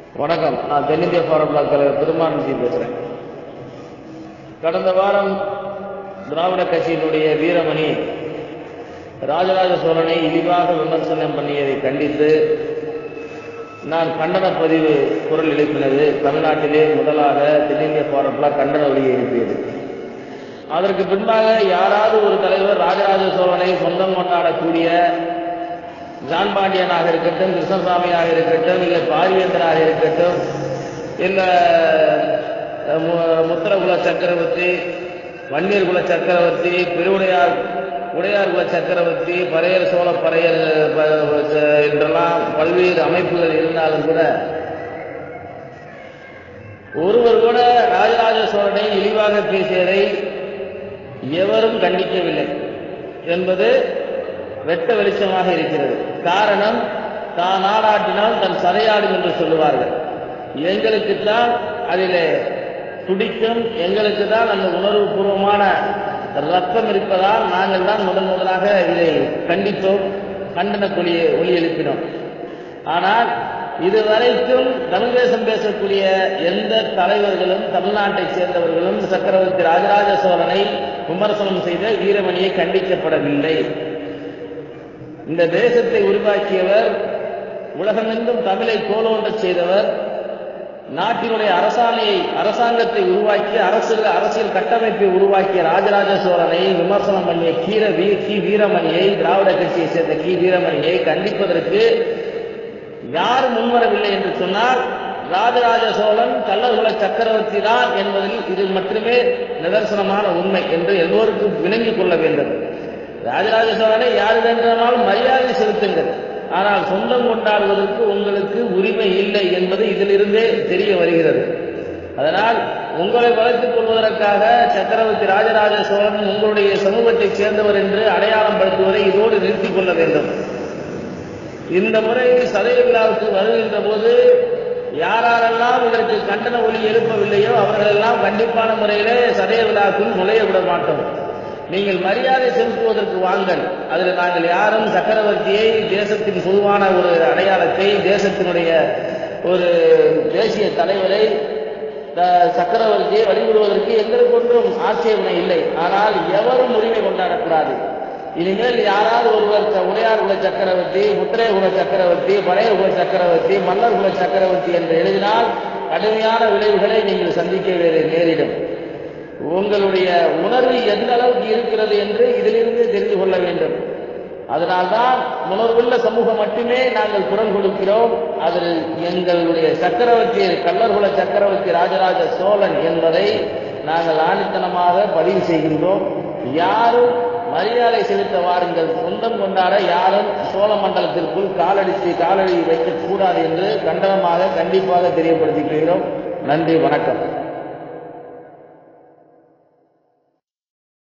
வணக்கம் நான் தென்னிந்திய ஃபாரம் பிளாக் தலைவர் திருமானந்தி பேசுகிறேன் கடந்த வாரம் திராவிட கட்சியினுடைய வீரமணி ராஜராஜ சோழனை இழிவாக விமர்சனம் பண்ணியதை கண்டித்து நான் கண்டன பதிவு குரல் எழுப்பினது தமிழ்நாட்டிலே முதலாக தென்னிந்திய ஃபாரம் பிளாக் கண்டன ஒலியை எழுப்பியது அதற்கு பின்பாக யாராவது ஒரு தலைவர் ராஜராஜ சோழனை சொந்தம் கொண்டாடக்கூடிய ஜான் பாண்டியனாக இருக்கட்டும் கிருஷ்ணசாமியாக இருக்கட்டும் இல்லை பாரிவேந்தராக இருக்கட்டும் இல்லை மு- முத்திரகுல சக்கரவர்த்தி வன்னியர் குல சக்கரவர்த்தி பெருவுடையார் உடையார் குல சக்கரவர்த்தி பறையர் சோழ பறையர் ப- ச- என்றெல்லாம் பல்வேறு அமைப்புகள் இருந்தாலும் கூட ஒருவர் கூட ராஜராஜ சோழனை இழிவாக பேசியதை எவரும் கண்டிக்கவில்லை என்பது வெட்ட வெளிச்சமாக இருக்கிறது காரணம் தான் நாடாட்டினால் தன் சதையாடும் என்று சொல்லுவார்கள் எங்களுக்குத்தான் அதிலே துடிக்கும் எங்களுக்கு தான் அந்த உணர்வு பூர்வமான ரத்தம் இருப்பதால் நாங்கள் தான் முதன் முதலாக இதை கண்டித்தோம் கண்டன ஒளியை ஒளி எழுப்பினோம் ஆனால் இதுவரைக்கும் தமிழ் தேசம் பேசக்கூடிய எந்த தலைவர்களும் தமிழ்நாட்டைச் சேர்ந்தவர்களும் சக்கரவர்த்தி ராஜராஜ சோழனை விமர்சனம் செய்த வீரமணியை கண்டிக்கப்படவில்லை இந்த தேசத்தை உருவாக்கியவர் உலகமெங்கும் தமிழை கோலோன்றச் செய்தவர் நாட்டினுடைய அரசாணையை அரசாங்கத்தை உருவாக்கி அரசியல் அரசியல் கட்டமைப்பை உருவாக்கிய ராஜராஜ சோழனை விமர்சனம் பண்ணிய கீர வீ கி வீரமணியை திராவிட கட்சியை சேர்ந்த கி வீரமணியை கண்டிப்பதற்கு யார் முன்வரவில்லை என்று சொன்னால் ராஜராஜ சோழன் கள்ளர்குல சக்கரவர்த்தி தான் என்பதில் இது மட்டுமே நிதர்சனமான உண்மை என்று எல்லோருக்கும் விளங்கிக் கொள்ள வேண்டும் ராஜராஜ சோழனை யார் வேண்டுமானாலும் மரியாதை செலுத்துங்கள் ஆனால் சொந்தம் கொண்டாடுவதற்கு உங்களுக்கு உரிமை இல்லை என்பது இதிலிருந்தே தெரிய வருகிறது அதனால் உங்களை வளர்த்துக் கொள்வதற்காக சக்கரவர்த்தி ராஜராஜ சோழன் உங்களுடைய சமூகத்தைச் சேர்ந்தவர் என்று அடையாளம் படுத்துவதை இதோடு நிறுத்திக் கொள்ள வேண்டும் இந்த முறை சதய விழாவுக்கு வருகின்ற போது யாரெல்லாம் இதற்கு கண்டன ஒலி எழுப்பவில்லையோ அவர்களெல்லாம் கண்டிப்பான முறையிலே சதய விழாவுக்குள் நுழைய விட மாட்டோம் நீங்கள் மரியாதை செலுத்துவதற்கு வாங்கள் அதில் நாங்கள் யாரும் சக்கரவர்த்தியை தேசத்தின் பொதுவான ஒரு அடையாளத்தை தேசத்தினுடைய ஒரு தேசிய தலைவரை த- சக்கரவர்த்தியை வழிபடுவதற்கு எங்களுக்கு ஒன்றும் ஆட்சேபனை இல்லை ஆனால் எவரும் உரிமை கொண்டாடக்கூடாது இனிமேல் யாராவது ஒருவர் ச- உடையார் குல சக்கரவர்த்தி முத்திரை குல சக்கரவர்த்தி பழைய குல சக்கரவர்த்தி மன்னர் குல சக்கரவர்த்தி என்று எழுதினால் கடுமையான விளைவுகளை நீங்கள் சந்திக்க வேறு நேரிடும் உங்களுடைய உணர்வு எந்த அளவுக்கு இருக்கிறது என்று இதிலிருந்து தெரிந்து கொள்ள வேண்டும் அதனால்தான் உணர்வுள்ள சமூகம் மட்டுமே நாங்கள் குரல் கொடுக்கிறோம் அதில் எங்களுடைய சக்கரவர்த்தி கள்ளர்குல சக்கரவர்த்தி ராஜராஜ சோழன் என்பதை நாங்கள் ஆணித்தனமாக பதிவு செய்கின்றோம் யாரும் மரியாதை செலுத்த வாருங்கள் சொந்தம் கொண்டாட யாரும் சோழ மண்டலத்திற்குள் காலடித்து காலடி வைக்கக்கூடாது என்று கண்டனமாக கண்டிப்பாக தெரியப்படுத்திக்கிறோம் நன்றி வணக்கம்